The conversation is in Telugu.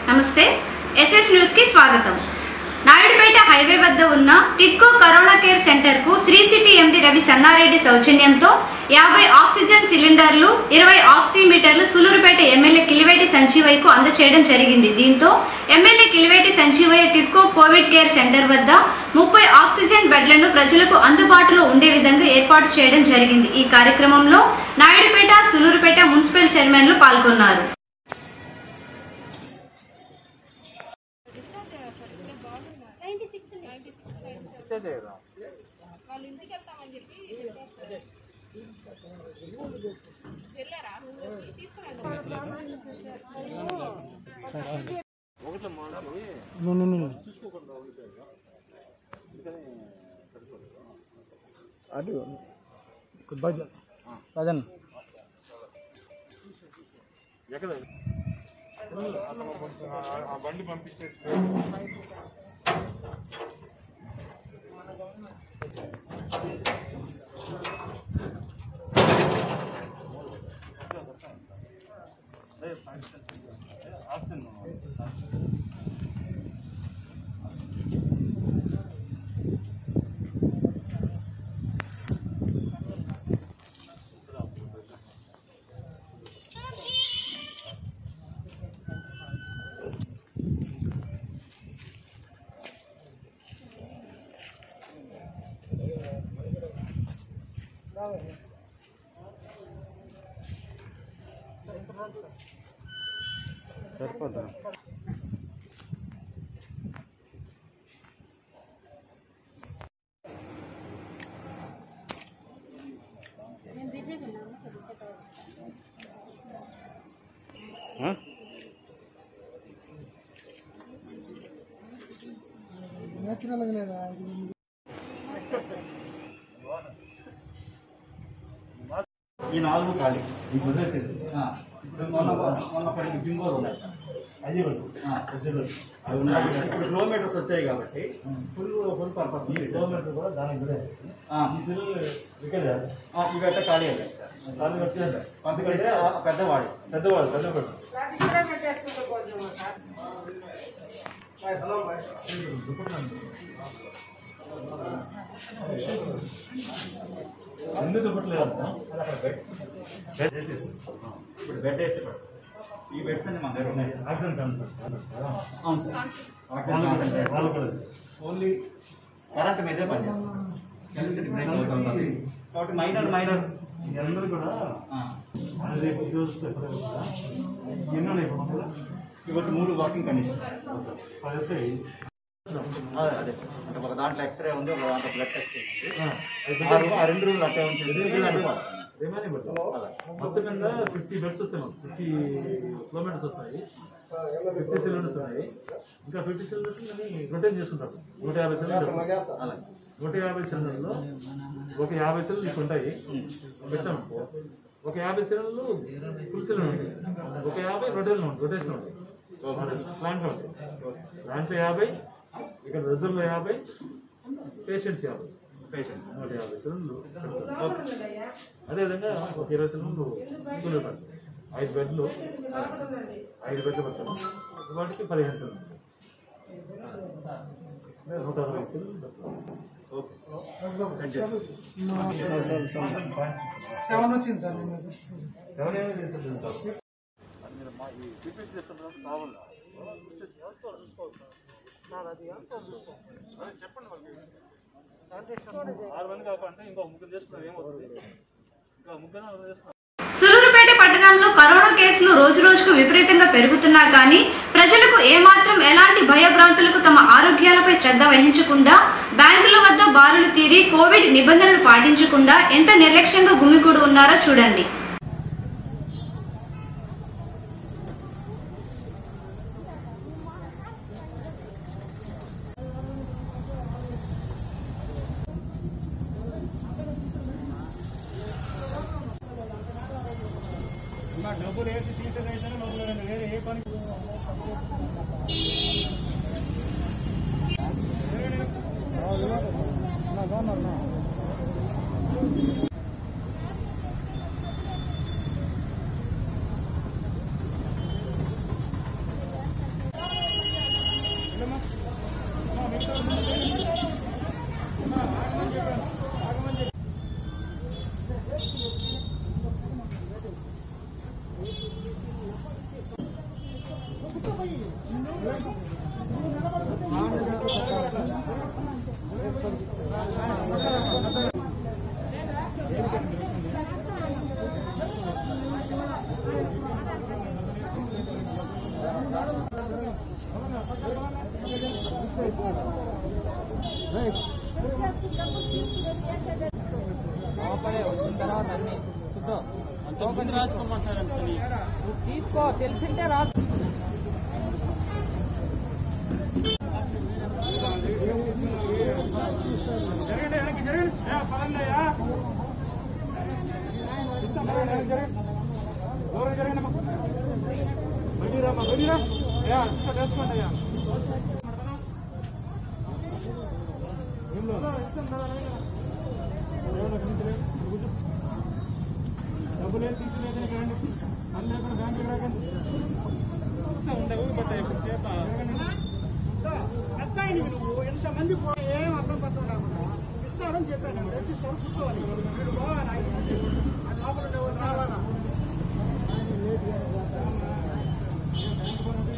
నమస్తే ఎస్ఎస్ న్యూస్ కి స్వాగతం నాయుడుపేట హైవే వద్ద ఉన్న టిడ్కో కరోనా కేర్ సెంటర్ కు శ్రీ సిటీ ఎండి రవి సన్నారెడ్డి సౌజన్యంతో యాభై ఆక్సిజన్ సిలిండర్లు ఇరవై ఆక్సిమీటర్లు సులూరుపేట ఎమ్మెల్యే కిలివేటి సంజీవయ్యకు అందచేయడం జరిగింది దీంతో MLA Kiliveti Sanjeevaiah TIDCO covid care center వద్ద ముప్పై ఆక్సిజన్ బెడ్లను ప్రజలకు అందుబాటులో ఉండే విధంగా ఏర్పాటు చేయడం జరిగింది ఈ కార్యక్రమంలో నాయుడుపేట సులూరుపేట మున్సిపల్ చైర్మన్లు పాల్గొన్నారు అటు భజన్ భజన్ సరిపోతుంది నేచురల్గా లేదా ఈ నాలుగు ఖాళీ ఈ కుదిరేసేది ఇప్పుడు మొన్న మొన్న పడిన జింగోలు ఉన్నాయి అది అవి ఉన్నాయి ఇప్పుడు కిలోమీటర్స్ వచ్చాయి కాబట్టి ఫుల్ ఫుల్ పర్పస్ కిలోమీటర్ కూడా దానికి ఇవి అయితే ఖాళీ అయ్యాయి ఖాళీ వచ్చేది అందుకంటే ఆ పెద్దవాడి పెద్దవాడు పెద్దవాడు ఎందుకు దుప్పట్లేదు బెడ్ బెడ్ వేసేసి ఇప్పుడు బెడ్ వేసి పెట్టు. ఈ బెడ్స్ అన్ని మన దగ్గర ఉన్నాయి ఆక్సిజన్ అవును సార్ ఆక్సిజన్ ఓన్లీ కరెంట్ మీదే పనిచేస్తుంది ఎలక్ట్రిసిటీ బ్రేక్ అవుతుంది కాబట్టి మైనర్ మైనర్ అందరూ కూడా రేపు చూస్తే ఎన్నో ఇప్పుడు ఇవన్నీ మూడు వర్కింగ్ కండిషన్ పదిహేను అదే అదే అంటే ఒక దాంట్లో ఎక్స్రే ఉంది ఒక దాంట్లో బ్లడ్ టెస్ట్ ఉంది ఆ రూ- ఆ రెండు రూమ్లు అట్టే ఉంచేసి వీళ్ళు అనుకోవాలి. రిమైనింగ్ బట్టి మొత్తం మీద ఫిఫ్టీ బెడ్స్ వస్తాయి మాకు ఫిఫ్టీ కిలోమీటర్స్ వస్తాయి ఫిఫ్టీ సిలిండర్స్ ఉన్నాయి ఇంకా ఫిఫ్టీ సిలిండర్స్ రొటేన్ చేసుకుంటారు నూట యాభై సిలిండర్స్ అలాగే నూట యాభై సిలిండర్లు ఒక యాభై సిలిండర్లు ఇప్పుడు ఉంటాయి పెట్టాం ఒక యాభై సిలిండర్లు ఫుల్ సిలిండర్ ఉంటాయి ఒక యాభై రొటేషన్ ఉంటాయి రొటేషన్ ఉంటాయి ప్లాంట్లో ఉంటాయి ప్లాంట్లో యాభై ఇక్కడ రిజర్వ్లో యాభై పేషెంట్స్ యాభై పేషెంట్ నూట యాభై సిలిండర్లు అదేవిధంగా ఒక ఇరవై సిలిండర్లు కూలీ పడతాయి ఐదు బెడ్లు ఐదు బెడ్లు పడతాయి వాటికి పదిహేను సిలిండర్లు అంటే నూట అరవై సిలిండర్లు పడతాయి. సెవెన్ వచ్చింది సార్ నిన్న. సెవెన్ ఏమి చేస్తుంది సార్? మీరు మా ఈ రిపీట్ చేస్తుంటారు కావాలా అదే చెప్పండి మరి ఆరు మంది కాకుండా ఇంకో ముగ్గురు చేసుకున్నారు ఏమవుతుంది ఇంకా ముగ్గురు నలుగురు చేసుకున్నారు సులూరుపేట పట్టణంలో కరోనా కేసులు రోజు రోజుకు విపరీతంగా పెరుగుతున్నా కానీ ప్రజలకు ఏమాత్రం ఎలాంటి భయభ్రాంతులకు తమ ఆరోగ్యాలపై శ్రద్ధ వహించకుండా బ్యాంకుల వద్ద బారులు తీరి కోవిడ్ నిబంధనలు పాటించకుండా ఎంత నిర్లక్ష్యంగా గుమికూడు ఉన్నారో చూడండి డబ్బులు వేసి తీసేదైతేనే మొదలు వేరే ఏ పని తీసుకో తెలిసింటే రా ఎంతమంది ఏం అర్థం పడుతుంటా ఇస్తారని చెప్పాను తెచ్చిస్తారు కూర్చోవాలి వీడు పోవాలి ఆ లోపల ఉండేవాళ్ళు రావాలా